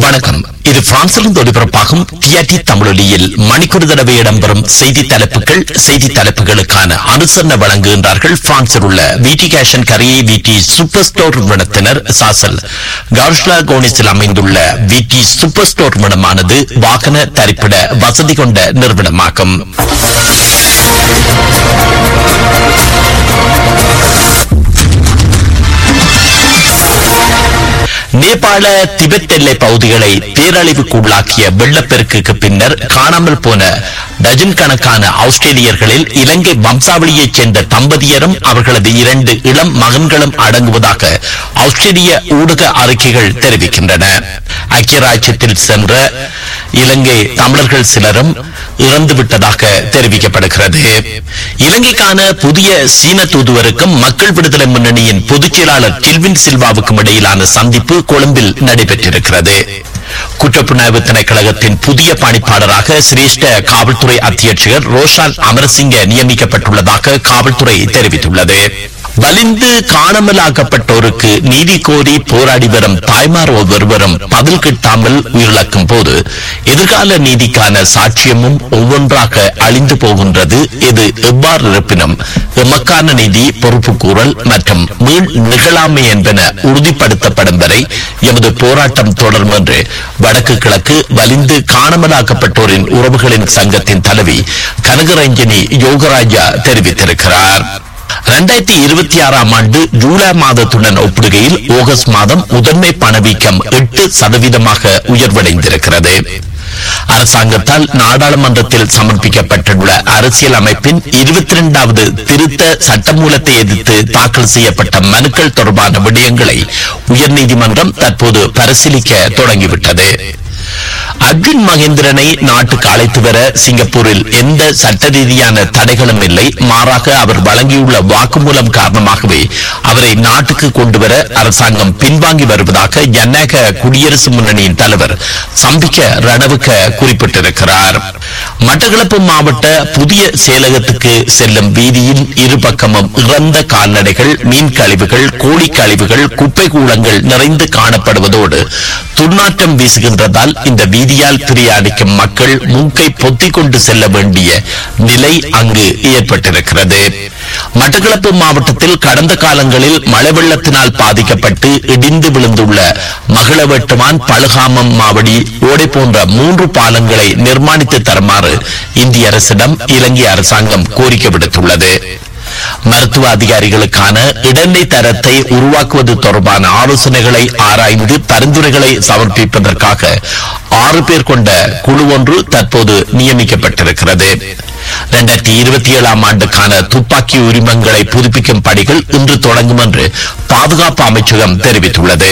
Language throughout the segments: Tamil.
வணக்கம் இது பிரான்சிலிருந்து ஒளிபரப்பாகும் டிஆர்டி தமிழொலியில் மணிக்கொரு தடவை இடம்பெறும் செய்தி தலைப்புகள் செய்தி தலைப்புகளுக்கான அனுசரணை வழங்குகின்றார்கள் பிரான்சில் உள்ள விடி கேஷன் கரையை விடி சூப்பர் ஸ்டோர் நிறுவனத்தினர் சாசல் கார்ஷ்லா கோனிஸில் அமைந்துள்ள விடி சூப்பர் ஸ்டோர் நிறுவனமானது வாகன தரிப்பிட வசதி கொண்ட நிறுவனமாகும் நேபாள திபெத் எல்லை பகுதிகளை பேரழிவுக்குள்ளாக்கிய வெள்ளப்பெருக்குக்கு பின்னர் காணாமல் போன டஜன் கணக்கான ஆஸ்திரேலியர்களில் இலங்கை வம்சாவளியைச் சேர்ந்த தம்பதியரும் அவர்களது இரண்டு இளம் மகன்களும் அடங்குவதாக ஆஸ்திரேலிய ஊடக அறிக்கைகள் தெரிவிக்கின்றன ஐக்கிய ராஜ்யத்தில் சென்ற இலங்கை தமிழர்கள் சிலரும் இறந்துவிட்டதாக தெரிவிக்கப்படுகிறது இலங்கைக்கான புதிய சீன தூதுவருக்கும் மக்கள் விடுதலை முன்னணியின் பொதுச் செயலாளர் கில்வின் சில்வாவுக்கும் இடையிலான சந்திப்பு கொழும்பில் நடைபெற்றிருக்கிறது குற்றப்புலனாய்வு திணைக்களகத்தின் புதிய பணிப்பாளராக சிரேஷ்ட காவல்துறை அத்தியட்சகர் ரோஷான் அமரசிங்க நியமிக்கப்பட்டுள்ளதாக காவல்துறை தெரிவித்துள்ளது வலிந்து காணாமலாக்கப்பட்டோருக்கு நீதி கோரி போராடி வரும் தாய்மார் ஒவ்வொருவரும் பதில் கிட்டாமல் உயிரிழக்கும் போது எதிர்கால நீதிக்கான சாட்சியமும் ஒவ்வொன்றாக அழிந்து போகின்றது இது எவ்வாறு இருப்பினும் எமக்கான நீதி பொறுப்புக்கூறல் மற்றும் மீள் நிகழாமை என்பன உறுதிப்படுத்தப்படும் வரை எமது போராட்டம் தொடரும் என்று வடக்கு கிழக்கு வலிந்து காணாமலாக்கப்பட்டோரின் உறவுகளின் சங்கத்தின் தலைவி கனகரஞ்சனி யோகராஜா தெரிவித்திருக்கிறார் இரண்டாயிரத்தி இருபத்தி ஆறாம் ஆண்டு ஜூலை மாதத்துடன் ஒப்பிடுகையில் ஆகஸ்ட் மாதம் முதன்மை பணவீக்கம் எட்டு சதவீதமாக உயர்வடைந்திருக்கிறது அரசாங்கத்தால் நாடாளுமன்றத்தில் சமர்ப்பிக்கப்பட்டுள்ள அரசியல் அமைப்பின் இருபத்தி இரண்டாவது திருத்த சட்டமூலத்தை எதிர்த்து தாக்கல் செய்யப்பட்ட மனுக்கள் தொடர்பான விடயங்களை உயர்நீதிமன்றம் தற்போது பரிசீலிக்க தொடங்கிவிட்டது அர்ஜுன் மகேந்திரனை நாட்டுக்கு அழைத்து வர சிங்கப்பூரில் எந்த சட்ட ரீதியான தடைகளும் இல்லை மாறாக அவர் வழங்கியுள்ள வாக்குமூலம் காரணமாகவே அவரை நாட்டுக்கு கொண்டு வர அரசாங்கம் பின்வாங்கி வருவதாக ஜனநாயக குடியரசு முன்னணியின் தலைவர் சம்பிக்க ரணவுக்க குறிப்பிட்டிருக்கிறார் மட்டக்களப்பு மாவட்ட புதிய செயலகத்துக்கு செல்லும் வீதியின் இரு பக்கமும் இறந்த கால்நடைகள் மீன் கழிவுகள் கோழி கழிவுகள் குப்பை கூலங்கள் நிறைந்து காணப்படுவதோடு துர்நாற்றம் வீசுகின்றதால் இந்த வீதியால் பிரயாணிக்கும் மக்கள் மூக்கை பொத்திக் கொண்டு செல்ல வேண்டிய நிலை அங்கு ஏற்பட்டிருக்கிறது மட்டக்களப்பு மாவட்டத்தில் கடந்த காலங்களில் மழை வெள்ளத்தினால் பாதிக்கப்பட்டு இடிந்து விழுந்துள்ள மகளவெட்டுமான் பழுகாமம் மாவடி ஓடை போன்ற மூன்று பாலங்களை நிர்மாணித்து தருமாறு இந்திய அரசிடம் இலங்கை அரசாங்கம் கோரிக்கை விடுத்துள்ளது மருத்துவ அதிகாரிகளுக்கான இடைநிலை தரத்தை உருவாக்குவது தொடர்பான ஆலோசனைகளை ஆராய்ந்து பரிந்துரைகளை சமர்ப்பிப்பதற்காக ஆறு பேர் கொண்ட குழு ஒன்று தற்போது நியமிக்கப்பட்டிருக்கிறது இரண்டாயிரத்தி இருபத்தி ஏழாம் ஆண்டுக்கான துப்பாக்கி உரிமங்களை புதுப்பிக்கும் பணிகள் இன்று தொடங்கும் என்று பாதுகாப்பு அமைச்சகம் தெரிவித்துள்ளது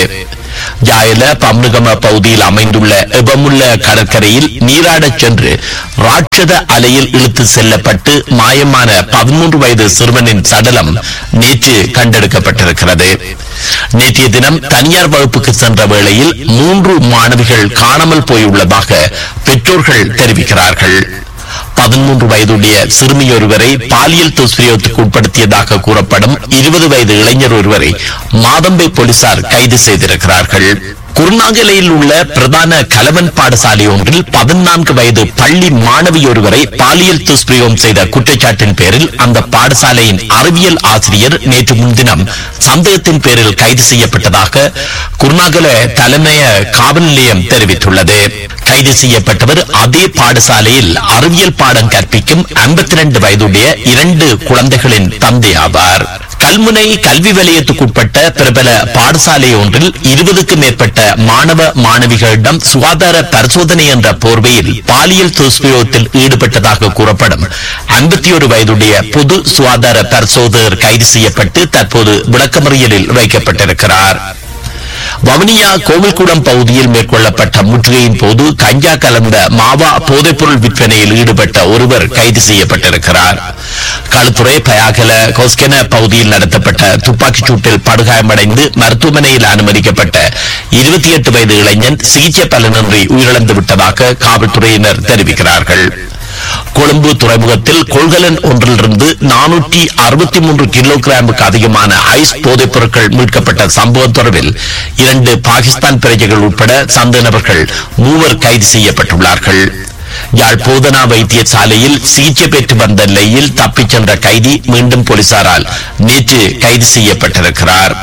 ஜாயல பம்னுகம பகுதியில் அமைந்துள்ள எபமுள்ள கடற்கரையில் நீராடச் சென்று ராட்சத அலையில் இழுத்து செல்லப்பட்டு மாயமான பதிமூன்று வயது சிறுவனின் சடலம் நேற்று கண்டெடுக்கப்பட்டிருக்கிறது நேற்றைய தினம் தனியார் வகுப்புக்கு சென்ற வேளையில் மூன்று மாணவிகள் காணாமல் போயுள்ளதாக பெற்றோர்கள் தெரிவிக்கிறார்கள் பதிமூன்று வயதுடைய சிறுமி ஒருவரை பாலியல் துஷ்பிரயோகத்துக்கு உட்படுத்தியதாக கூறப்படும் இருபது வயது இளைஞர் ஒருவரை மாதம்பை போலீசார் கைது செய்திருக்கிறார்கள் குருநாகலையில் உள்ள பிரதான கலவன் பாடசாலை ஒன்றில் பதினான்கு வயது பள்ளி மாணவி ஒருவரை பாலியல் துஷ்பிரயோகம் செய்த குற்றச்சாட்டின் பேரில் அந்த பாடசாலையின் அறிவியல் ஆசிரியர் நேற்று முன்தினம் சந்தேகத்தின் பேரில் கைது செய்யப்பட்டதாக குருநாகல தலைமைய காவல் நிலையம் தெரிவித்துள்ளது கைது செய்யப்பட்டவர் அதே பாடசாலையில் அறிவியல் பாடம் கற்பிக்கும் ஐம்பத்தி ரெண்டு வயதுடைய இரண்டு குழந்தைகளின் தந்தை ஆவார் கல்முனை கல்வி வலயத்துக்குட்பட்ட பிரபல பாடசாலை ஒன்றில் இருபதுக்கும் மேற்பட்ட மாணவ மாணவிகளிடம் சுகாதார பரிசோதனை என்ற போர்வையில் பாலியல் துஷ்பிரயோகத்தில் ஈடுபட்டதாக கூறப்படும் ஐம்பத்தி ஒரு வயதுடைய பொது சுகாதார பரிசோதகர் கைது செய்யப்பட்டு தற்போது விளக்கமறியலில் வைக்கப்பட்டிருக்கிறார் வவுனியா கோவில்குடம் பகுதியில் மேற்கொள்ளப்பட்ட முற்றுகையின் போது கஞ்சா கலந்த மாவா போதைப்பொருள் விற்பனையில் ஈடுபட்ட ஒருவர் கைது செய்யப்பட்டிருக்கிறார் களுத்துறை பயாகல கொஸ்கென பகுதியில் நடத்தப்பட்ட துப்பாக்கிச் சூட்டில் படுகாயமடைந்து மருத்துவமனையில் அனுமதிக்கப்பட்ட இருபத்தி எட்டு வயது இளைஞன் சிகிச்சை பலனின்றி உயிரிழந்து விட்டதாக காவல்துறையினர் தெரிவிக்கிறார்கள் கொழும்பு துறைமுகத்தில் கொள்கலன் ஒன்றிலிருந்து நானூற்றி அறுபத்தி மூன்று கிலோகிராமுக்கு அதிகமான ஐஸ் போதைப் பொருட்கள் மீட்கப்பட்ட சம்பவம் தொடர்பில் இரண்டு பாகிஸ்தான் பிரஜைகள் உட்பட சந்த நபர்கள் மூவர் கைது செய்யப்பட்டுள்ளார்கள் யாழ் போதனா வைத்தியசாலையில் சிகிச்சை பெற்று வந்த நிலையில் தப்பிச் சென்ற கைதி மீண்டும் போலீசாரால் நேற்று கைது செய்யப்பட்டிருக்கிறார்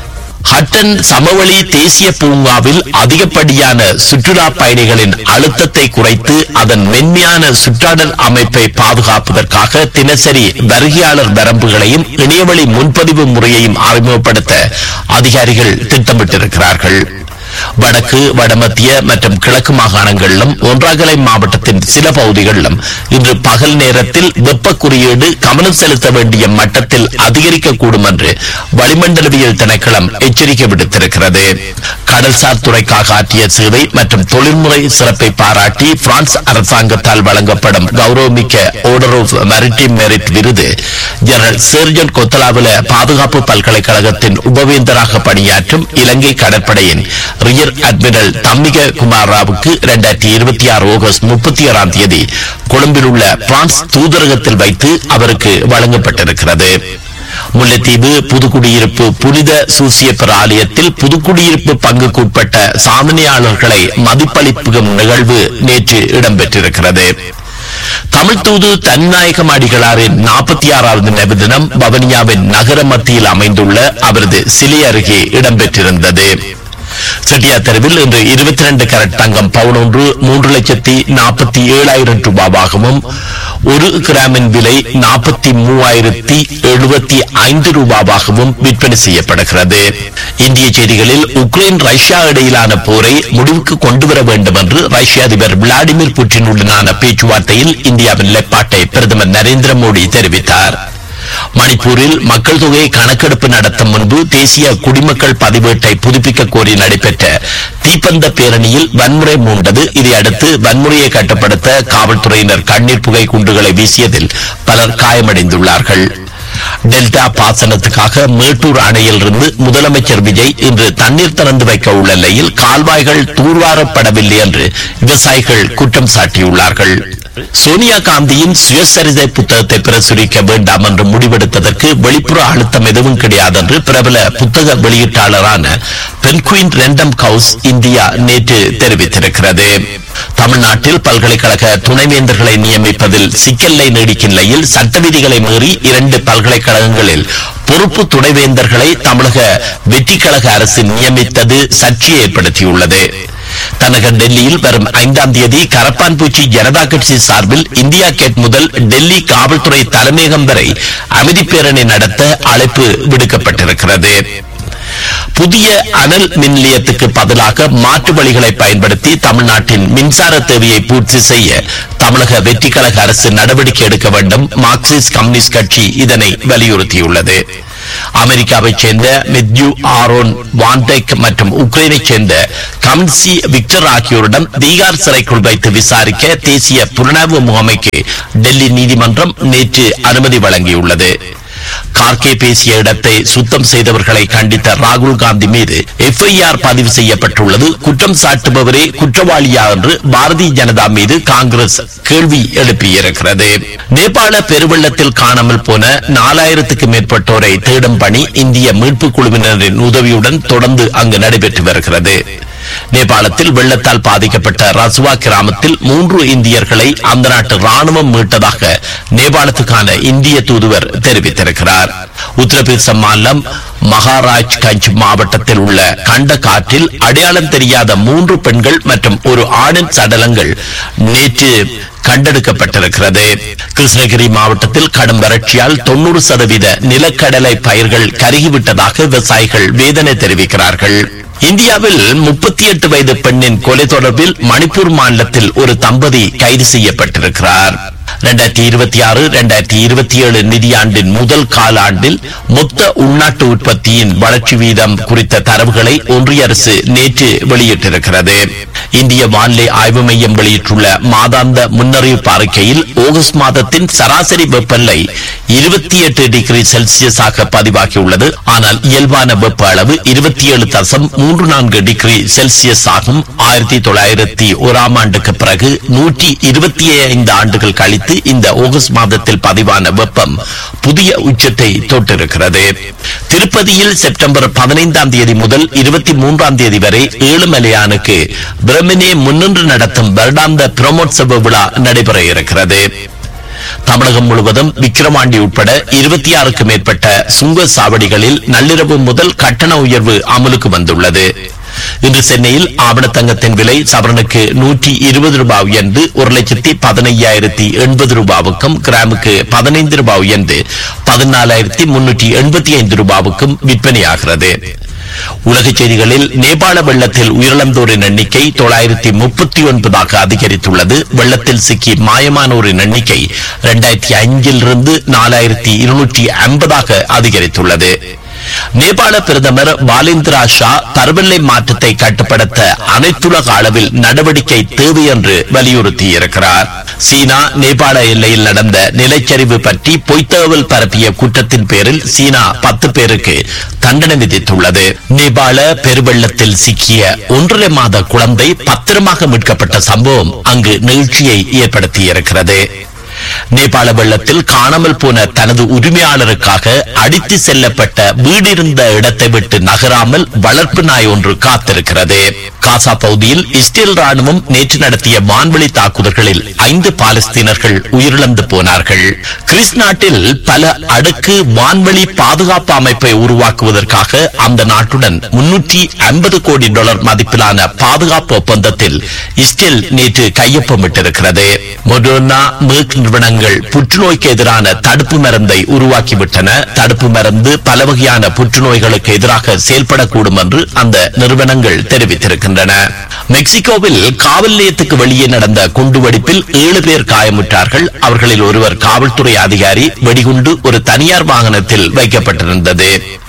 ஹட்டன் சமவெளி தேசிய பூங்காவில் அதிகப்படியான சுற்றுலா பயணிகளின் அழுத்தத்தை குறைத்து அதன் மென்மையான சுற்றாடல் அமைப்பை பாதுகாப்பதற்காக தினசரி வருகையாளர் வரம்புகளையும் இணையவழி முன்பதிவு முறையையும் அறிமுகப்படுத்த அதிகாரிகள் திட்டமிட்டிருக்கிறார்கள் வடக்கு வடமத்திய மற்றும் கிழக்கு மாகாணங்களிலும் ஒன்றாகலை மாவட்டத்தின் சில பகுதிகளிலும் இன்று பகல் நேரத்தில் வெப்ப குறியீடு கவனம் செலுத்த வேண்டிய மட்டத்தில் அதிகரிக்கக்கூடும் என்று வளிமண்டலவியல் திணைக்களம் எச்சரிக்கை விடுத்திருக்கிறது கடல்சார் துறைக்காக ஆற்றிய சேவை மற்றும் தொழில்முறை சிறப்பை பாராட்டி பிரான்ஸ் அரசாங்கத்தால் வழங்கப்படும் கௌரவமிக்க ஆர்டர் ஆஃப் மெரிட்டிம் மெரிட் விருது ஜெனரல் சேர்ஜன் கொத்தலாவில பாதுகாப்பு பல்கலைக்கழகத்தின் உபவேந்தராக பணியாற்றும் இலங்கை கடற்படையின் ரியர் அட்மிரல் தம்மிக குமாராவுக்கு இரண்டாயிரத்தி இருபத்தி ஆறு ஆகஸ்ட் முப்பத்தி ஆறாம் தேதி கொழும்பில் உள்ள பிரான்ஸ் தூதரகத்தில் வைத்து அவருக்கு வழங்கப்பட்டிருக்கிறது முல்லைத்தீவு புதுக்குடியிருப்பு புனித சூசியப்பர் ஆலயத்தில் புதுக்குடியிருப்பு பங்குக்கு உட்பட்ட சாதனையாளர்களை மதிப்பளிப்பும் நிகழ்வு நேற்று இடம்பெற்றிருக்கிறது தமிழ் தூது தன்னாயகம் அடிகளாரின் நாற்பத்தி ஆறாவது நினைவு தினம் பவனியாவின் நகர மத்தியில் அமைந்துள்ள அவரது சிலை அருகே இடம்பெற்றிருந்தது செட்டியார் தெருவில் இன்று இருபத்தி ரெண்டு கரட் தங்கம் பவுன் ஒன்று மூன்று லட்சத்தி நாற்பத்தி ஏழாயிரம் ரூபாவாகவும் ஒரு கிராமின் விலை நாற்பத்தி மூவாயிரத்தி எழுபத்தி ஐந்து ரூபாவாகவும் விற்பனை செய்யப்படுகிறது இந்திய செய்திகளில் உக்ரைன் ரஷ்யா இடையிலான போரை முடிவுக்கு கொண்டு வர வேண்டும் என்று ரஷ்ய அதிபர் விளாடிமிர் புட்டினுடனான பேச்சுவார்த்தையில் இந்தியாவின் நிலைப்பாட்டை பிரதமர் நரேந்திர மோடி தெரிவித்தார் மணிப்பூரில் மக்கள் தொகை கணக்கெடுப்பு நடத்தும் முன்பு தேசிய குடிமக்கள் பதிவேட்டை புதுப்பிக்க கோரி நடைபெற்ற தீப்பந்த பேரணியில் வன்முறை மூண்டது இதையடுத்து வன்முறையை கட்டுப்படுத்த காவல்துறையினர் கண்ணீர் புகை குண்டுகளை வீசியதில் பலர் காயமடைந்துள்ளார்கள் டெல்டா பாசனத்துக்காக மேட்டூர் அணையிலிருந்து முதலமைச்சர் விஜய் இன்று தண்ணீர் திறந்து வைக்க உள்ள நிலையில் கால்வாய்கள் தூர்வாரப்படவில்லை என்று விவசாயிகள் குற்றம் சாட்டியுள்ளார்கள் சோனியா காந்தியின் சுயசரிதை புத்தகத்தை பிரசுரிக்க வேண்டாம் என்று முடிவெடுத்ததற்கு வெளிப்புற அழுத்தம் எதுவும் கிடையாது என்று பிரபல புத்தக வெளியீட்டாளரான பென்குயின் ரெண்டம் கவுஸ் இந்தியா நேற்று தெரிவித்திருக்கிறது தமிழ்நாட்டில் பல்கலைக்கழக துணைவேந்தர்களை நியமிப்பதில் சிக்கலை நீடிக்கும் நிலையில் சட்ட விதிகளை மீறி இரண்டு பல்கலைக்கழகங்களில் பொறுப்பு துணைவேந்தர்களை தமிழக வெற்றி கழக அரசு நியமித்தது சர்ச்சையை ஏற்படுத்தியுள்ளது தலைநகர் டெல்லியில் வரும் ஐந்தாம் தேதி கரப்பான்பூச்சி ஜனதா கட்சி சார்பில் இந்தியா கேட் முதல் டெல்லி காவல்துறை தலைமையகம் வரை அமைதி பேரணி நடத்த அழைப்பு விடுக்கப்பட்டிருக்கிறது புதிய அனல் மின் நிலையத்துக்கு பதிலாக மாற்று வழிகளை பயன்படுத்தி தமிழ்நாட்டின் மின்சார தேவையை பூர்த்தி செய்ய தமிழக வெற்றி கழக அரசு நடவடிக்கை எடுக்க வேண்டும் மார்க்சிஸ்ட் கம்யூனிஸ்ட் கட்சி இதனை வலியுறுத்தியுள்ளது அமெரிக்காவைச் சேர்ந்த மெத்யூ ஆரோன் வான்டெக் மற்றும் உக்ரைனைச் சேர்ந்த கம்சி விக்டர் ஆகியோரிடம் பீகார் சிறைக்குள் வைத்து விசாரிக்க தேசிய புலனாய்வு முகமைக்கு டெல்லி நீதிமன்றம் நேற்று அனுமதி வழங்கியுள்ளது கார்கே பேசிய இடத்தை சுத்தம் செய்தவர்களை கண்டித்த ராகுல் காந்தி மீது எஃப்ஐஆர் பதிவு செய்யப்பட்டுள்ளது குற்றம் சாட்டுபவரே குற்றவாளியா என்று பாரதிய ஜனதா மீது காங்கிரஸ் கேள்வி எழுப்பியிருக்கிறது நேபாள பெருவெள்ளத்தில் காணாமல் போன நாலாயிரத்துக்கு மேற்பட்டோரை தேடும் பணி இந்திய மீட்புக் குழுவினரின் உதவியுடன் தொடர்ந்து அங்கு நடைபெற்று வருகிறது நேபாளத்தில் வெள்ளத்தால் பாதிக்கப்பட்ட ரசுவா கிராமத்தில் மூன்று இந்தியர்களை அந்த நாட்டு ராணுவம் மீட்டதாக நேபாளத்துக்கான இந்திய தூதுவர் தெரிவித்திருக்கிறார் உத்தரப்பிரதேச மாநிலம் மகாராஜ் கஞ்ச் மாவட்டத்தில் உள்ள கண்ட காற்றில் அடையாளம் தெரியாத மூன்று பெண்கள் மற்றும் ஒரு ஆணின் சடலங்கள் நேற்று கண்டெடுக்கப்பட்டிருக்கிறது கிருஷ்ணகிரி மாவட்டத்தில் கடும் வறட்சியால் தொண்ணூறு சதவீத நிலக்கடலை பயிர்கள் கருகிவிட்டதாக விவசாயிகள் வேதனை தெரிவிக்கிறார்கள் இந்தியாவில் முப்பத்தி எட்டு வயது பெண்ணின் கொலை தொடர்பில் மணிப்பூர் மாநிலத்தில் ஒரு தம்பதி கைது செய்யப்பட்டிருக்கிறார் இரண்டாயிரத்தி இருபத்தி ஆறு இரண்டாயிரத்தி இருபத்தி ஏழு நிதியாண்டின் முதல் காலாண்டில் மொத்த உள்நாட்டு உற்பத்தியின் வளர்ச்சி வீதம் குறித்த தரவுகளை ஒன்றிய அரசு நேற்று வெளியிட்டிருக்கிறது இந்திய வானிலை ஆய்வு மையம் வெளியிட்டுள்ள மாதாந்த முன்னறிவிப்பு அறிக்கையில் ஆகஸ்ட் மாதத்தின் சராசரி வெப்பநிலை இருபத்தி எட்டு டிகிரி செல்சியஸாக பதிவாகியுள்ளது ஆனால் இயல்பான வெப்ப அளவு இருபத்தி ஏழு தசம் மூன்று நான்கு டிகிரி செல்சியஸ் ஆகும் ஆயிரத்தி தொள்ளாயிரத்தி ஓராம் ஆண்டுக்கு பிறகு நூற்றி இருபத்தி ஐந்து ஆண்டுகள் கழித்து இந்த ஆகஸ்ட் மாதத்தில் பதிவான வெப்பம் புதிய உச்சத்தை தொட்டிருக்கிறது திருப்பதியில் செப்டம்பர் பதினைந்தாம் தேதி முதல் இருபத்தி மூன்றாம் தேதி வரை ஏழுமலையானுக்கு பிரமினே முன்னின்று நடத்தும் வருடாந்த பிரமோற்சவ விழா நடைபெற இருக்கிறது தமிழகம் முழுவதும் விக்கிரவாண்டி உட்பட இருபத்தி ஆறுக்கு மேற்பட்ட சுங்க சாவடிகளில் நள்ளிரவு முதல் கட்டண உயர்வு அமலுக்கு வந்துள்ளது இன்று சென்னையில் ஆவணத்தங்கத்தின் விலை சவரனுக்கு நூற்றி இருபது ரூபாய் உயர்ந்து ஒரு லட்சத்தி பதினையாயிரத்தி எண்பது ரூபாவுக்கும் கிராமுக்கு பதினைந்து ரூபாய் உயர்ந்து பதினாலாயிரத்தி முன்னூற்றி எண்பத்தி ஐந்து ரூபாவுக்கும் விற்பனையாகிறது உலகச் செய்திகளில் நேபாள வெள்ளத்தில் உயிரிழந்தோரின் எண்ணிக்கை தொள்ளாயிரத்தி முப்பத்தி ஒன்பதாக அதிகரித்துள்ளது வெள்ளத்தில் சிக்கி மாயமானோரின் எண்ணிக்கை இரண்டாயிரத்தி அஞ்சிலிருந்து நாலாயிரத்தி இருநூற்றி ஐம்பதாக அதிகரித்துள்ளது நேபாள பிரதமர் பாலேந்திரா ஷா பருவநிலை மாற்றத்தை கட்டுப்படுத்த அனைத்துலக அளவில் நடவடிக்கை தேவை என்று வலியுறுத்தியிருக்கிறார் சீனா நேபாள எல்லையில் நடந்த நிலச்சரிவு பற்றி பொய்த்தகவல் பரப்பிய குற்றத்தின் பேரில் சீனா பத்து பேருக்கு தண்டனை விதித்துள்ளது நேபாள பெருவெள்ளத்தில் சிக்கிய ஒன்றரை மாத குழந்தை பத்திரமாக மீட்கப்பட்ட சம்பவம் அங்கு நிகழ்ச்சியை ஏற்படுத்தியிருக்கிறது நேபாள வெள்ளத்தில் காணாமல் போன தனது உரிமையாளருக்காக அடித்து செல்லப்பட்ட வீடிருந்த இடத்தை விட்டு நகராமல் வளர்ப்பு நாய் ஒன்று காத்திருக்கிறது காசா பகுதியில் இஸ்ரேல் ராணுவம் நேற்று நடத்திய வான்வெளி தாக்குதல்களில் ஐந்து பாலஸ்தீனர்கள் உயிரிழந்து போனார்கள் கிறிஸ் நாட்டில் பல அடுக்கு வான்வெளி பாதுகாப்பு அமைப்பை உருவாக்குவதற்காக அந்த நாட்டுடன் முன்னூற்றி ஐம்பது கோடி டாலர் மதிப்பிலான பாதுகாப்பு ஒப்பந்தத்தில் இஸ்ரேல் நேற்று கையொப்பமிட்டிருக்கிறது மொடோனா மேக் நிறுவனங்கள் புற்றுநோய்க்கு எதிரான தடுப்பு மருந்தை உருவாக்கிவிட்டன தடுப்பு மருந்து பல வகையான புற்றுநோய்களுக்கு எதிராக செயல்படக்கூடும் என்று அந்த நிறுவனங்கள் தெரிவித்திருக்கின்றன மெக்சிகோவில் காவல் நிலையத்துக்கு வெளியே நடந்த குண்டுவெடிப்பில் ஏழு பேர் காயமுற்றார்கள் அவர்களில் ஒருவர் காவல்துறை அதிகாரி வெடிகுண்டு ஒரு தனியார் வாகனத்தில் வைக்கப்பட்டிருந்தது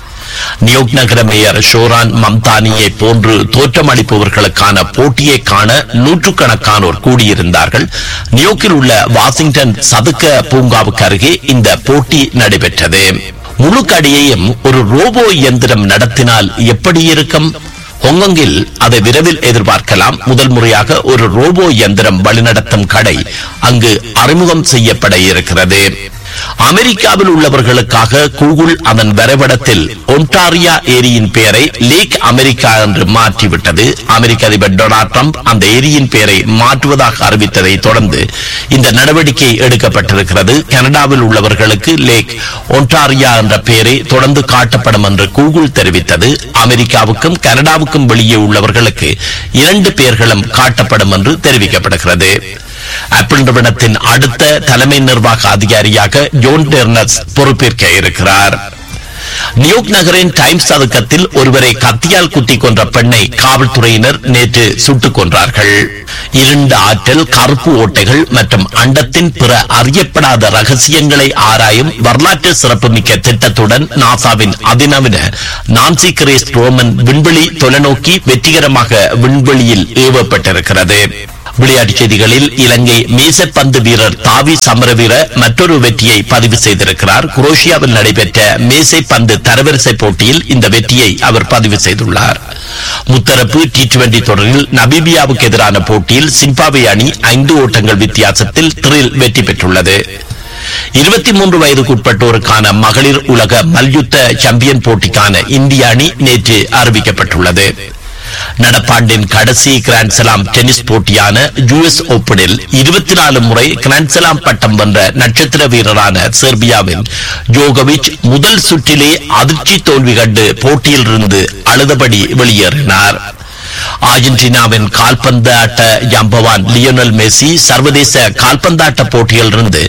நியோக் நகர மேயர் ஷோரான் மம்தானியை போன்று தோற்றமளிப்பவர்களுக்கான போட்டியை காண நூற்றுக்கணக்கானோர் கூடியிருந்தார்கள் நியோக்கில் உள்ள வாஷிங்டன் சதுக்க பூங்காவுக்கு அருகே இந்த போட்டி நடைபெற்றது முழு கடையையும் ஒரு ரோபோ இயந்திரம் நடத்தினால் எப்படி இருக்கும் ஹொங்கொங்கில் அதை விரைவில் எதிர்பார்க்கலாம் முதல் முறையாக ஒரு ரோபோ இயந்திரம் வழிநடத்தும் கடை அங்கு அறிமுகம் செய்யப்பட இருக்கிறது அமெரிக்காவில் உள்ளவர்களுக்காக கூகுள் அதன் வரைபடத்தில் ஒன்டாரியா ஏரியின் பெயரை லேக் அமெரிக்கா என்று மாற்றிவிட்டது அமெரிக்க அதிபர் டொனால்ட் ட்ரம்ப் அந்த ஏரியின் பெயரை மாற்றுவதாக அறிவித்ததை தொடர்ந்து இந்த நடவடிக்கை எடுக்கப்பட்டிருக்கிறது கனடாவில் உள்ளவர்களுக்கு லேக் ஒன்டாரியா என்ற பெயரை தொடர்ந்து காட்டப்படும் என்று கூகுள் தெரிவித்தது அமெரிக்காவுக்கும் கனடாவுக்கும் வெளியே உள்ளவர்களுக்கு இரண்டு பெயர்களும் காட்டப்படும் என்று தெரிவிக்கப்படுகிறது ஆப்பிள் நிறுவனத்தின் அடுத்த தலைமை நிர்வாக அதிகாரியாக ஜோன் டெர்னஸ் பொறுப்பேற்க இருக்கிறார் நியூயோர்க் நகரின் டைம்ஸ் சதுக்கத்தில் ஒருவரை கத்தியால் குத்தி கொன்ற பெண்ணை காவல்துறையினர் நேற்று சுட்டுக் கொன்றார்கள் இருண்ட ஆற்றல் கருப்பு ஓட்டைகள் மற்றும் அண்டத்தின் பிற அறியப்படாத ரகசியங்களை ஆராயும் வரலாற்று சிறப்புமிக்க திட்டத்துடன் நாசாவின் அதிநவீன நான்சி கிரேஸ் ரோமன் விண்வெளி தொலைநோக்கி வெற்றிகரமாக விண்வெளியில் ஏவப்பட்டிருக்கிறது விளையாட்டுச் செய்திகளில் இலங்கை மேசப்பந்து வீரர் தாவி சமரவீர மற்றொரு வெற்றியை பதிவு செய்திருக்கிறார் குரோஷியாவில் நடைபெற்ற மேசை பந்து தரவரிசை போட்டியில் இந்த வெற்றியை அவர் பதிவு செய்துள்ளார் முத்தரப்பு டி டுவெண்டி தொடரில் நபீபியாவுக்கு எதிரான போட்டியில் சிம்பாவே அணி ஐந்து ஓட்டங்கள் வித்தியாசத்தில் த்ரில் வெற்றி பெற்றுள்ளது இருபத்தி மூன்று வயதுக்குட்பட்டோருக்கான மகளிர் உலக மல்யுத்த சாம்பியன் போட்டிக்கான இந்திய அணி நேற்று அறிவிக்கப்பட்டுள்ளது நடப்பாண்டின் கடைசி கிராண்ட்ஸ்லாம் டென்னிஸ் போட்டியான யுஎஸ் ஓப்பனில் இருபத்தி நாலு முறை கிராண்ட்ஸ்லாம் பட்டம் வென்ற நட்சத்திர வீரரான செர்பியாவின் ஜோகோவிச் முதல் சுற்றிலே அதிர்ச்சி தோல்வி கண்டு போட்டியிலிருந்து அழுதபடி வெளியேறினார் அர்ஜென்டினாவின் கால்பந்தாட்ட ஜம்பவான் லியோனல் மெஸ்ஸி சர்வதேச கால்பந்தாட்ட போட்டியிலிருந்து தனது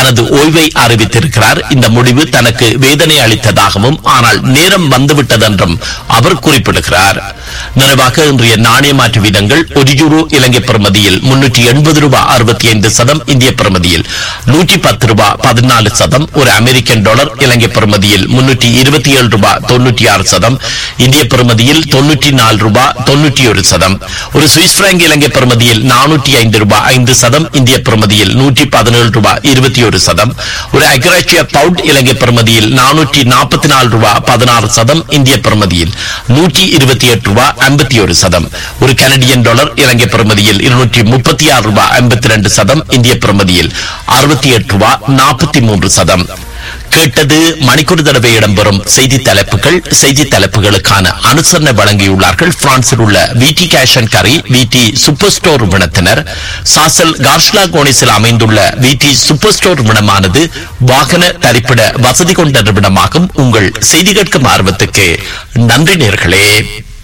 தனது ஓய்வை அறிவித்திருக்கிறார் இந்த முடிவு தனக்கு வேதனை அளித்ததாகவும் ஆனால் நேரம் வந்துவிட்டதென்றும் அவர் குறிப்பிடுகிறார் நிறைவாக இன்றைய நாணய மாற்று வீதங்கள் ஒரு யூரோ இலங்கை பிரமதியில் முன்னூற்றி எண்பது ரூபாய் அறுபத்தி ஐந்து சதம் இந்திய பிரமதியில் நூற்றி பத்து ரூபாய் பதினாலு சதம் ஒரு அமெரிக்கன் டாலர் இலங்கை பிரமதியில் முன்னூற்றி இருபத்தி ஏழு ரூபாய் தொன்னூற்றி ஆறு சதம் இந்திய பிரமதியில் தொன்னூற்றி நாலு ரூபாய் தொன்னூற்றி ஒரு சதம் ஒரு சுவிஸ் பிராங்க் இலங்கை பிரமதியில் நானூற்றி ஐந்து ரூபாய் ஐந்து சதம் இந்திய பிரமதியில் நூற்றி பதினேழு ரூபாய் இருபத்தி ஒரு சதம் ஒரு அக்ராச்சிய பவுண்ட் இலங்கை பிரமதியில் நானூற்றி நாற்பத்தி நாலு ரூபாய் பதினாறு சதம் இந்திய பிரமதியில் நூற்றி இருபத்தி எட்டு ரூபாய் ஐம்பத்தி ஒரு சதம் ஒரு கனடியன் டாலர் இலங்கை பிரமதியில் இருநூற்றி முப்பத்தி ஆறு ரூபாய் ஐம்பத்தி ரெண்டு சதம் இந்திய பிரமதியில் அறுபத்தி எட்டு ரூபாய் நாற்பத்தி மூன்று சதம் கேட்டது மணிக்கூர் தடவை இடம்பெறும் செய்தி தலைப்புகள் செய்தி தலைப்புகளுக்கான அனுசரணை வழங்கியுள்ளார்கள் பிரான்சில் உள்ள விடி கேஷ் அண்ட் கரி விடி சூப்பர் ஸ்டோர் நிறுவனத்தினர் சாசல் கார்ஷ்லா கோனிஸில் அமைந்துள்ள விடி சூப்பர் ஸ்டோர் நிறுவனமானது வாகன தரிப்பிட வசதி கொண்ட நிறுவனமாகும் உங்கள் செய்தி கேட்கும் ஆர்வத்துக்கு நன்றி நேர்களே